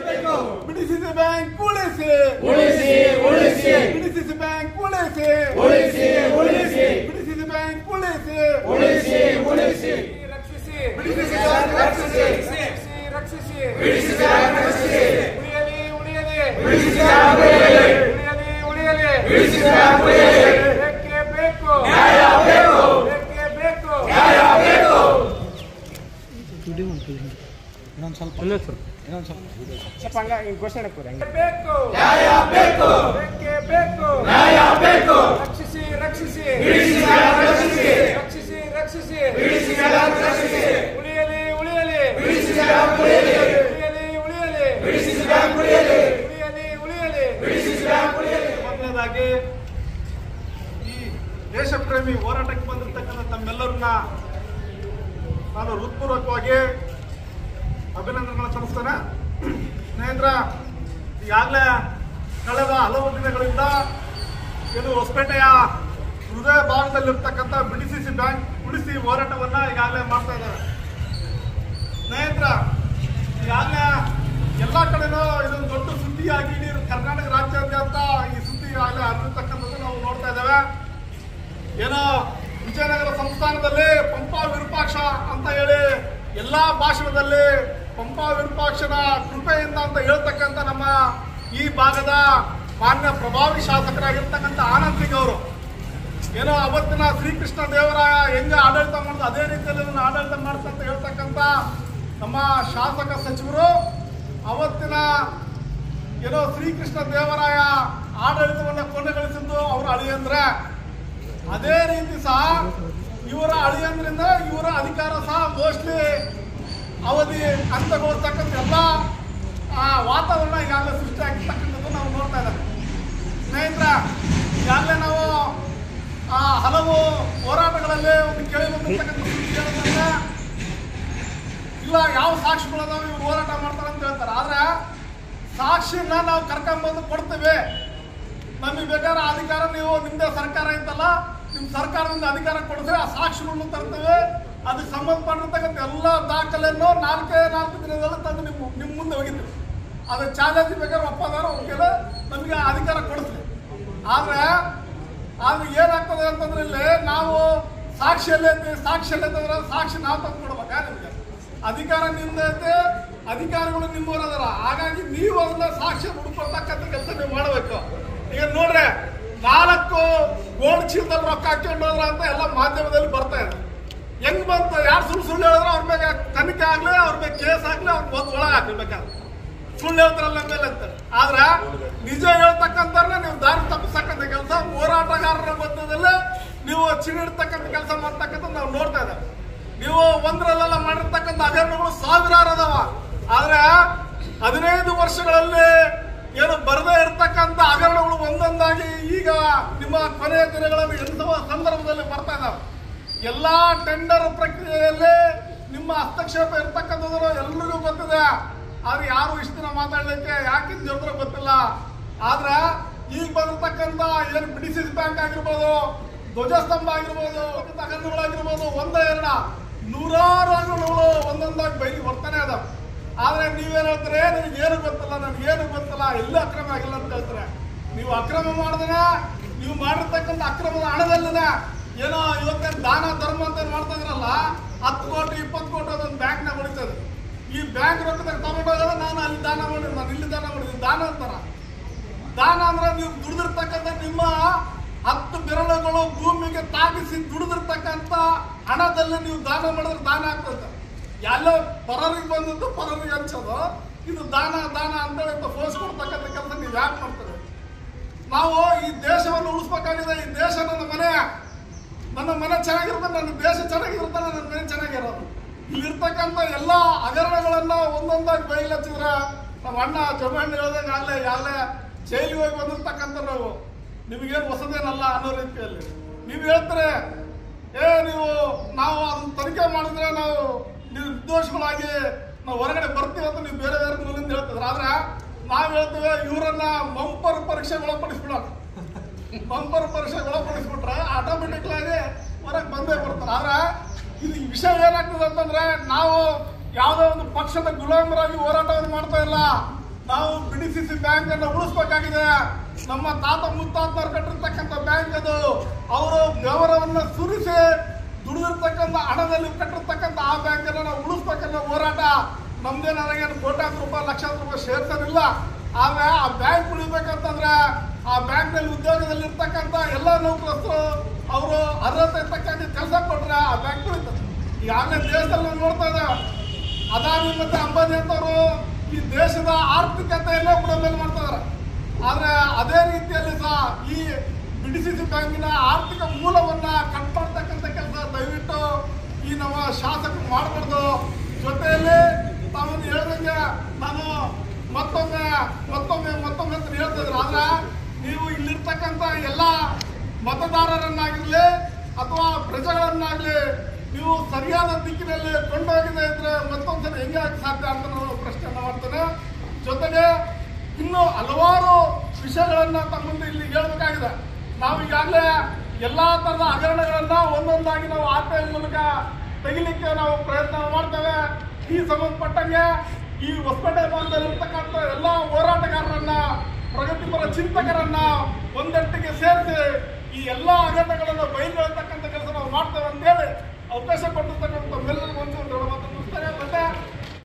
ಬಿಡಿಸಿಸಿ bank ಉಳಿಸಿ ಉಳಿಸಿ ಉಳಿಸಿ ಬಿಡಿಸಿಸಿ ಬ್ಯಾಂಕ್ ಉಳಿಸಿ ಉಳಿಸಿ ಉಳಿಸಿ ಬಿಡಿಸಿಸಿ ಬ್ಯಾಂಕ್ ಉಳಿಸಿ ಉಳಿಸಿ ಉಳಿಸಿ ರಕ್ಷಿಸಿ ಬಿಡಿಸಿಸಿ ರಕ್ಷಿಸಿ ರಕ್ಷಿಸಿ ರಕ್ಷಿಸಿ ಬಿಡಿಸಿ ಬ್ಯಾಂಕ್ ರಕ್ಷಿಸಿ ಉಳಿಯಲಿ ಉಳಿಯಲಿ ಬಿಡಿಸಿ ಬ್ಯಾಂಕ್ ಉಳಿಯಲಿ ಉಳಿಯಲಿ ಉಳಿಯಲಿ ಬಿಡಿಸಿ ಬ್ಯಾಂಕ್ ಉಳಿಯಲಿ ಬೇಕೇ ಬೇಕು ನ್ಯಾಯ ಬೇಕು ಬೇಕೇ ಬೇಕು ನ್ಯಾಯ ಬೇಕು ಸ್ವಲ್ಪ ಹಂಗ ಘೋಷಣೆ ಕೂರಿ ಬೇಕು ನ್ಯಾಯ ಬೇಕು ಬೇಕೇ ಬೇಕು ನ್ಯಾಯ ಬೇಕು ರಕ್ಷಿಸಿ ರಕ್ಷಿಸಿ ಬಿಡಿಸಿ ಬ್ಯಾಂಕ್ ರಕ್ಷಿಸಿ ರಕ್ಷಿಸಿ ರಕ್ಷಿಸಿ ಬಿಡಿಸಿ ಬ್ಯಾಂಕ್ ರಕ್ಷಿಸಿ ಉಳಿಯಲಿ ಉಳಿಯಲಿ ಬಿಡಿಸಿ ಬ್ಯಾಂಕ್ ಉಳಿಯಲಿ ಉಳಿಯಲಿ ಉಳಿಯಲಿ ಬಿಡಿಸಿ ಬ್ಯಾಂಕ್ ಉಳಿಯಲಿ ಉಳಿಯಲಿ ಉಳಿಯಲಿ ಬಿಡಿಸಿ ಬ್ಯಾಂಕ್ ಉಳಿಯಲಿ ಮೊದಲನೇದಾಗಿ ಈ ದೇಶಪ್ರೇಮಿ ಹೋರಾಟಕ್ಕೆ ಬಂದಿರತಕ್ಕಂಥ ತಮ್ಮೆಲ್ಲರನ್ನ ನಾನು ಹೃತ್ಪೂರ್ವಕವಾಗಿ ಅಭಿನಂದನೆಗಳನ್ನು ಸಲ್ಲಿಸ್ತೇನೆ ಸ್ನೇಹಿತರ ಈಗಾಗಲೇ ಕಳೆದ ಹಲವು ದಿನಗಳಿಂದ ಇದು ಹೊಸಪೇಟೆಯ ಹೃದಯ ಭಾಗದಲ್ಲಿರ್ತಕ್ಕಂಥ ಬಿಡಿಸಿಸಿ ಬ್ಯಾಂಕ್ ಉಳಿಸಿ ಹೋರಾಟವನ್ನ ಈಗಾಗಲೇ ಮಾಡ್ತಾ ಇದ್ದಾರೆ ಸ್ನೇಹಿತರ ಈಗಾಗಲೇ ಎಲ್ಲ ಕಡೆನೂ ಇದೊಂದು ದೊಡ್ಡ ಸುದ್ದಿಯಾಗಿ ಇಡೀ ಕರ್ನಾಟಕ ರಾಜ್ಯಾದ್ಯಂತ ಈ ಸುದ್ದಿ ಈಗಾಗಲೇ ಹರಡಿರ್ತಕ್ಕಂಥದ್ದು ನಾವು ನೋಡ್ತಾ ಇದ್ದೇವೆ ಏನೋ ವಿಜಯನಗರ ಸಂಸ್ಥಾನದಲ್ಲಿ ಪಂಪಾ ವಿರೂಪಾಕ್ಷ ಅಂತ ಹೇಳಿ ಎಲ್ಲಾ ಭಾಷಣದಲ್ಲಿ ಪಂಪಾ ವಿರೂಪಾಕ್ಷನ ಕೃಪೆಯಿಂದ ಅಂತ ಹೇಳ್ತಕ್ಕಂಥ ನಮ್ಮ ಈ ಭಾಗದ ಮಾನ್ಯ ಪ್ರಭಾವಿ ಶಾಸಕರಾಗಿರ್ತಕ್ಕಂಥ ಆನಂದ್ ಸಿಂಗ್ ಅವರು ಏನೋ ಅವತ್ತಿನ ಶ್ರೀಕೃಷ್ಣ ದೇವರಾಯ ಹೆಂಗ ಆಡಳಿತ ಮಾಡೋದು ಅದೇ ರೀತಿಯಲ್ಲಿ ನಾನು ಆಡಳಿತ ಮಾಡ್ತಾ ಅಂತ ಹೇಳ್ತಕ್ಕಂಥ ನಮ್ಮ ಶಾಸಕ ಸಚಿವರು ಅವತ್ತಿನ ಏನೋ ಶ್ರೀಕೃಷ್ಣ ದೇವರಾಯ ಆಡಳಿತವನ್ನು ಕೊನೆಗಳಿಸಿದ್ದು ಅವರ ಅಳಿಯಂದ್ರೆ ಅದೇ ರೀತಿ ಸಹ ಇವರ ಅಳಿಯಂದ್ರಿಂದ ಇವರ ಅಧಿಕಾರ ಸಹ ಮೋಸ್ಟ್ಲಿ ಅವಧಿ ಅಂತ್ಯಗೊಳಿಸ್ತಕ್ಕಂಥ ಎಲ್ಲ ಆ, ವಾತಾವರಣ ಈಗಾಗಲೇ ಸೃಷ್ಟಿ ಆಗಿರ್ತಕ್ಕಂಥದ್ದು ನಾವು ನೋಡ್ತಾ ಇದ್ದೇವೆ ಸ್ನೇಹಿತರ ಈಗಾಗಲೇ ನಾವು ಆ, ಹಲವು ಹೋರಾಟಗಳಲ್ಲಿ ಒಂದು ಕೇಳಿ ಬಂದಿರ್ತಕ್ಕಂಥ ಸುದ್ದಿ ಏನಂತಂದ್ರೆ ಇಲ್ಲ ಯಾವ ಸಾಕ್ಷಿಗಳದಾವ ಇವ್ರು ಹೋರಾಟ ಮಾಡ್ತಾರೆ ಅಂತ ಹೇಳ್ತಾರೆ ಆದ್ರೆ ಸಾಕ್ಷಿನ ನಾವು ಕರ್ಕೊಂಡ್ಬಂದು ಕೊಡ್ತೇವೆ ನಮಗೆ ಬೇಕಾದ್ರೆ ಅಧಿಕಾರ ನೀವು ನಿಮ್ದೇ ಸರ್ಕಾರ ಇತ್ತಲ್ಲ ನಿಮ್ ಸರ್ಕಾರದಿಂದ ಅಧಿಕಾರ ಕೊಡಿದ್ರೆ ಆ ಸಾಕ್ಷಿಗಳನ್ನು ತರ್ತೇವೆ ಅದಕ್ಕೆ ಸಂಬಂಧಪಟ್ಟಿರ್ತಕ್ಕಂಥ ಎಲ್ಲ ದಾಖಲೆಯನ್ನು ನಾಲ್ಕೇ ನಾಲ್ಕು ದಿನದಲ್ಲಿ ತಂದು ನಿಮ್ಮ ನಿಮ್ಮ ಮುಂದೆ ಒಗಿತೀವಿ ಅದು ಚಾಲೆಂಜ್ ಬೇಕಾದ್ರೆ ಒಪ್ಪದಾರ ಒಪ್ಪಿಲ್ಲ ನಮಗೆ ಅಧಿಕಾರ ಕೊಡಿಸ್ಲಿ ಆದ್ರೆ ಆದ್ರೆ ಏನಾಗ್ತದೆ ಅಂತಂದ್ರೆ ಇಲ್ಲಿ ನಾವು ಸಾಕ್ಷಿಯಲ್ಲೇ ಐತಿ ಸಾಕ್ಷಿಯಲ್ಲೇ ಅಂತಂದ್ರೆ ಸಾಕ್ಷಿ ನಾವು ತಂದು ಕೊಡ್ಬೇಕಾ ನಿಮ್ಗೆ ಅಧಿಕಾರ ನಿಮ್ದು ಐತೆ ಅಧಿಕಾರಿಗಳು ನಿಮ್ಮವ್ರು ಅದಾರ ಹಾಗಾಗಿ ನೀವು ಅದನ್ನ ಸಾಕ್ಷಿ ಹುಡ್ಕೊಳ್ತಕ್ಕಂಥ ಕೆಲಸ ನೀವು ಮಾಡಬೇಕು ಈಗ ನೋಡ್ರಿ ನಾಲ್ಕು ಗೋಲ್ಡ್ ಚೀಲದಲ್ಲಿ ರೊಕ್ಕ ಹಾಕೊಂಡು ಹೋದ್ರ ಅಂತ ಎಲ್ಲ ಮಾಧ್ಯಮದಲ್ಲಿ ಬರ್ತಾ ಇದೆ ಹೆಂಗ್ ಬಂತ ಯಾರು ಸುಳ್ಳು ಸುಳ್ಳು ಹೇಳಿದ್ರೆ ಅವ್ರ ಮೇಲೆ ತನಿಖೆ ಆಗ್ಲಿ ಅವ್ರ ಮೇಲೆ ಕೇಸ್ ಆಗ್ಲಿ ಅವ್ರ ಒಂದು ಒಳಗೆ ಹಾಕ್ಬೇಕಾದ್ರೆ ಸುಳ್ಳು ಹೇಳ್ತಾರಲ್ಲ ಮೇಲೆ ಅಂತಾರೆ ಆದ್ರೆ ನಿಜ ಹೇಳ್ತಕ್ಕಂಥವ್ರನ್ನ ನೀವು ದಾರಿ ತಪ್ಪಿಸ್ತಕ್ಕಂಥ ಕೆಲಸ ಹೋರಾಟಗಾರರ ಮಧ್ಯದಲ್ಲೇ ನೀವು ಚಿಣಿಡ್ತಕ್ಕಂಥ ಕೆಲಸ ಮಾಡ್ತಕ್ಕಂಥ ನಾವು ನೋಡ್ತಾ ಇದ್ದೇವೆ ನೀವು ಒಂದರಲ್ಲೆಲ್ಲ ಮಾಡಿರ್ತಕ್ಕಂಥ ಹಗರಣಗಳು ಸಾವಿರಾರು ಅದಾವ ಆದ್ರೆ ಹದಿನೈದು ವರ್ಷಗಳಲ್ಲಿ ಏನು ಬರದೇ ಇರತಕ್ಕಂಥ ಹಗರಣಗಳು ಒಂದೊಂದಾಗಿ ಈಗ ನಿಮ್ಮ ಕೊನೆಯ ದಿನಗಳಲ್ಲಿ ಎನ್ನುವ ಸಂದರ್ಭದಲ್ಲಿ ಬರ್ತಾ ಇದಾವೆ ಎಲ್ಲಾ ಟೆಂಡರ್ ಪ್ರಕ್ರಿಯೆಯಲ್ಲಿ ನಿಮ್ಮ ಹಸ್ತಕ್ಷೇಪ ಇರ್ತಕ್ಕಂಥದ್ದು ಎಲ್ರಿಗೂ ಗೊತ್ತಿದೆ ಆದ್ರೆ ಯಾರು ಇಷ್ಟು ದಿನ ಮಾತಾಡ್ಲಿಕ್ಕೆ ಯಾಕೆ ಜೋದ್ರ ಗೊತ್ತಿಲ್ಲ ಆದ್ರೆ ಈಗ ಬಂದಿರ್ತಕ್ಕಂಥ ಏನು ಬಿಡಿಸಿಸ್ ಬ್ಯಾಂಕ್ ಆಗಿರ್ಬೋದು ಧ್ವಜಸ್ತಂಭ ಆಗಿರ್ಬೋದು ಹಗರಣಗಳಾಗಿರ್ಬೋದು ಒಂದ ಎರಡ ನೂರಾರು ಹಗರಣಗಳು ಒಂದೊಂದಾಗಿ ಬೈಲಿ ಬರ್ತಾನೆ ಅದಾವ ಆದ್ರೆ ನೀವೇನ್ ಹೇಳ್ತಾರೆ ನನಗೆ ಏನು ಗೊತ್ತಿಲ್ಲ ನನಗೆ ಏನು ಗೊತ್ತಿಲ್ಲ ಎಲ್ಲೂ ಅಕ್ರಮ ಆಗಿಲ್ಲ ಅಂತ ಹೇಳ್ತಾರೆ ನೀವು ಅಕ್ರಮ ಮಾಡಿದ್ರೆ ನೀವು ಮಾಡಿರ್ತಕ್ಕಂಥ ಅಕ್ರಮದ ಹಣದಲ್ಲಿನ ಏನೋ ಇವತ್ತೇನು ದಾನ ಧರ್ಮ ಅಂತ ಏನ್ ಮಾಡ್ತಾ ಇದ್ರಲ್ಲ ಹತ್ತು ಕೋಟಿ ಇಪ್ಪತ್ತು ಕೋಟಿ ಅದೊಂದು ಬ್ಯಾಂಕ್ನಾಗ ಉಳಿತದೆ ಈ ಬ್ಯಾಂಕ್ ರೊಕ್ಕದಾಗ ತಗೊಂಡೋಗೋದು ನಾನು ಅಲ್ಲಿ ದಾನ ಮಾಡಿದ್ರು ನಾನು ಇಲ್ಲಿ ದಾನ ಮಾಡಿದ್ವಿ ದಾನ ಅಂತಾರ ದಾನ ಅಂದ್ರೆ ನೀವು ದುಡಿದಿರ್ತಕ್ಕಂಥ ನಿಮ್ಮ ಹತ್ತು ಬೆರಳುಗಳು ಭೂಮಿಗೆ ತಾಗಿಸಿ ದುಡಿದಿರ್ತಕ್ಕಂಥ ಹಣದಲ್ಲಿ ನೀವು ದಾನ ಮಾಡಿದ್ರೆ ದಾನ ಆಗ್ತದೆ ಎಲ್ಲ ಪರರಿಗೆ ಬಂದದ್ದು ಪರರಿಗೆ ಹಂಚೋದು ಇದು ದಾನ ದಾನ ಅಂತೇಳಿ ಅಂತ ಫೋರ್ಸ್ ಕೊಡ್ತಕ್ಕಂಥ ಕೆಲಸ ನೀವು ಯಾಕೆ ಮಾಡ್ತಾರೆ ನಾವು ಈ ದೇಶವನ್ನು ಉಳಿಸ್ಬೇಕಾಗಿದೆ ಈ ದೇಶ ನನ್ನ ಮನೆ ನನ್ನ ಮನೆ ಚೆನ್ನಾಗಿರುತ್ತೆ ನನ್ನ ದೇಶ ಚೆನ್ನಾಗಿರುತ್ತೆ ನನ್ನ ಮನೆ ಚೆನ್ನಾಗಿರೋದು ಇಲ್ಲಿರ್ತಕ್ಕಂಥ ಎಲ್ಲ ಹಗರಣಗಳನ್ನ ಒಂದೊಂದಾಗಿ ಬಯಲಚ್ಚಿದ್ರೆ ನಮ್ಮ ಅಣ್ಣ ಚೊಮ್ಮಣ್ಣ ಹೇಳ್ದಂಗೆ ಆಗ್ಲೇ ಈಗಾಗಲೇ ಜೈಲಿಗೆ ಹೋಗಿ ಬಂದಿರ್ತಕ್ಕಂಥ ನಾವು ನಿಮಗೇನು ಹೊಸದೇನಲ್ಲ ಅನ್ನೋ ರೀತಿಯಲ್ಲಿ ನೀವು ಹೇಳ್ತಾರೆ ಏ ನೀವು ನಾವು ಅದನ್ನ ತನಿಖೆ ಮಾಡಿದ್ರೆ ನಾವು ನೀವು ನಿರ್ದೋಷಗಳಾಗಿ ನಾವು ಹೊರಗಡೆ ಬರ್ತೀವಿ ಅಂತ ನೀವು ಬೇರೆ ಬೇರೆ ಮೂಲದಿಂದ ಹೇಳ್ತಿದ್ರೆ ಆದ್ರೆ ನಾವ್ ಹೇಳ್ತೇವೆ ಇವರನ್ನ ಮಂಪರ್ ಪರೀಕ್ಷೆಗೆ ಒಳಪಡಿಸ್ಬಿಡೋಣ ಬಂಪರ್ ಪರೀಕ್ಷೆಗೆ ಒಳಪಡಿಸ್ಬಿಟ್ರೆ ಆಟೋಮೆಟಿಕ್ ಆಗಿ ಹೊರಗೆ ಬಂದೇ ಬರ್ತಾರೆ ಆದ್ರೆ ಇದು ಈ ವಿಷಯ ಏನಾಗ್ತದೆ ಅಂತಂದ್ರೆ ನಾವು ಯಾವುದೋ ಒಂದು ಪಕ್ಷದ ಗುಲಾಮರಾಗಿ ಹೋರಾಟವನ್ನು ಮಾಡ್ತಾ ಇಲ್ಲ ನಾವು ಬಿಡಿಸಿಸಿ ಬ್ಯಾಂಕ್ ಅನ್ನು ಉಳಿಸ್ಬೇಕಾಗಿದೆ ನಮ್ಮ ತಾತ ಮುತ್ತಾತನವ್ರು ಕಟ್ಟಿರ್ತಕ್ಕಂಥ ಬ್ಯಾಂಕ್ ಅದು ಅವರು ಗೌರವನ್ನ ಸುರಿಸಿ ದುಡಿದಿರ್ತಕ್ಕಂಥ ಹಣದಲ್ಲಿ ಕಟ್ಟಿರ್ತಕ್ಕಂಥ ಆ ಬ್ಯಾಂಕ್ ಅನ್ನು ನಾವು ಉಳಿಸ್ಬೇಕನ್ನೋ ಹೋರಾಟ ನಮ್ದೇ ನನಗೇನು ಕೋಟ್ಯಾಂತರ ರೂಪಾಯಿ ಲಕ್ಷಾಂತರ ರೂಪಾಯಿ ಸೇರ್ಸೋದಿಲ್ಲ ಆದ್ರೆ ಆ ಬ್ಯಾಂಕ್ ಉಳಿಬೇಕಂತಂದ್ರೆ ಆ ಬ್ಯಾಂಕ್ ನಲ್ಲಿ ಉದ್ಯೋಗದಲ್ಲಿ ಇರ್ತಕ್ಕಂಥ ಎಲ್ಲ ನೌಕರಸ್ಥರು ಅವರು ಅರ್ಹತೆ ತಕ್ಕಂಗೆ ಕೆಲಸ ಕೊಟ್ರೆ ಆ ಬ್ಯಾಂಕ್ ಉಳಿತದೆ ಈಗಾಗಲೇ ದೇಶದಲ್ಲಿ ನಾವು ನೋಡ್ತಾ ಇದ್ದೇವೆ ಅದಾನಿ ಮತ್ತೆ ಅಂಬಾನಿ ಅಂತವರು ಈ ದೇಶದ ಆರ್ಥಿಕತೆಯನ್ನೇ ಬುಡಮೇಲೆ ಮಾಡ್ತಿದ್ದಾರೆ ಆದ್ರೆ ಅದೇ ರೀತಿಯಲ್ಲಿ ಸಹ ಈ ಬಿಡಿಸಿಸಿ ಬ್ಯಾಂಕಿನ ಆರ್ಥಿಕ ಮೂಲವನ್ನ ಕಟ್ ಮಾಡ್ತಕ್ಕಂಥ ಕೆಲಸ ದಯವಿಟ್ಟು ಈ ನಮ್ಮ ಶಾಸಕರು ಮಾಡಬಾರ್ದು ಜೊತೆಯಲ್ಲಿ ತಾವೊಂದು ಹೇಳ್ದಂಗೆ ನಾನು ಮತ್ತೊಮ್ಮೆ ಮತ್ತೊಮ್ಮೆ ಮತ್ತೊಮ್ಮೆ ಅಂತ ಹೇಳ್ತಿದ್ರು ಆದ್ರೆ ನೀವು ಇಲ್ಲಿರ್ತಕ್ಕಂಥ ಎಲ್ಲ ಮತದಾರರನ್ನಾಗಿರ್ಲಿ ಅಥವಾ ಪ್ರಜೆಗಳನ್ನಾಗ್ಲಿ ನೀವು ಸರಿಯಾದ ದಿಕ್ಕಿನಲ್ಲಿ ಕೊಂಡೋಗಿದೆ ಇದ್ರೆ ಮತ್ತೊಂದ್ಸಲ ಹೆಂಗೆ ಆಗಕ್ಕೆ ಸಾಧ್ಯ ಅಂತ ನಾನು ಪ್ರಶ್ನೆಯನ್ನ ಮಾಡ್ತೇನೆ ಜೊತೆಗೆ ಇನ್ನು ಹಲವಾರು ವಿಷಯಗಳನ್ನ ತಮ್ಮ ಮುಂದೆ ಇಲ್ಲಿ ಹೇಳ್ಬೇಕಾಗಿದೆ ನಾವು ಈಗಾಗಲೇ ಎಲ್ಲಾ ತರದ ಹಗರಣಗಳನ್ನ ಒಂದೊಂದಾಗಿ ನಾವು ಆರ್ ಮೂಲಕ ತೆಗಿಲಿಕ್ಕೆ ನಾವು ಪ್ರಯತ್ನ ಮಾಡ್ತೇವೆ ಈ ಸಂಬಂಧಪಟ್ಟಂಗೆ ಈ ಹೊಸಪೇಟೆ ಭಾಗದಲ್ಲಿರ್ತಕ್ಕಂಥ ಎಲ್ಲ ಹೋರಾಟಗಾರರನ್ನ ಪ್ರಗತಿಪರ ಚಿಂತಕರನ್ನ ಒಂದಟ್ಟಿಗೆ ಸೇರಿಸಿ ಈ ಎಲ್ಲಾ ಹಗರಣಗಳನ್ನು ಬಯಲಿಗೆಳ್ತಕ್ಕಂಥ ಕೆಲಸ ನಾವು ಮಾಡ್ತೇವೆ ಅಂತೇಳಿ ಅವಕಾಶ ಕೊಟ್ಟಿರ್ತಕ್ಕಂಥ ಎಲ್ಲರಿಗೂ ಒಂದು ದೃಢ ಮಾತು ಮುಗಿಸ್ತಾರೆ ಮತ್ತೆ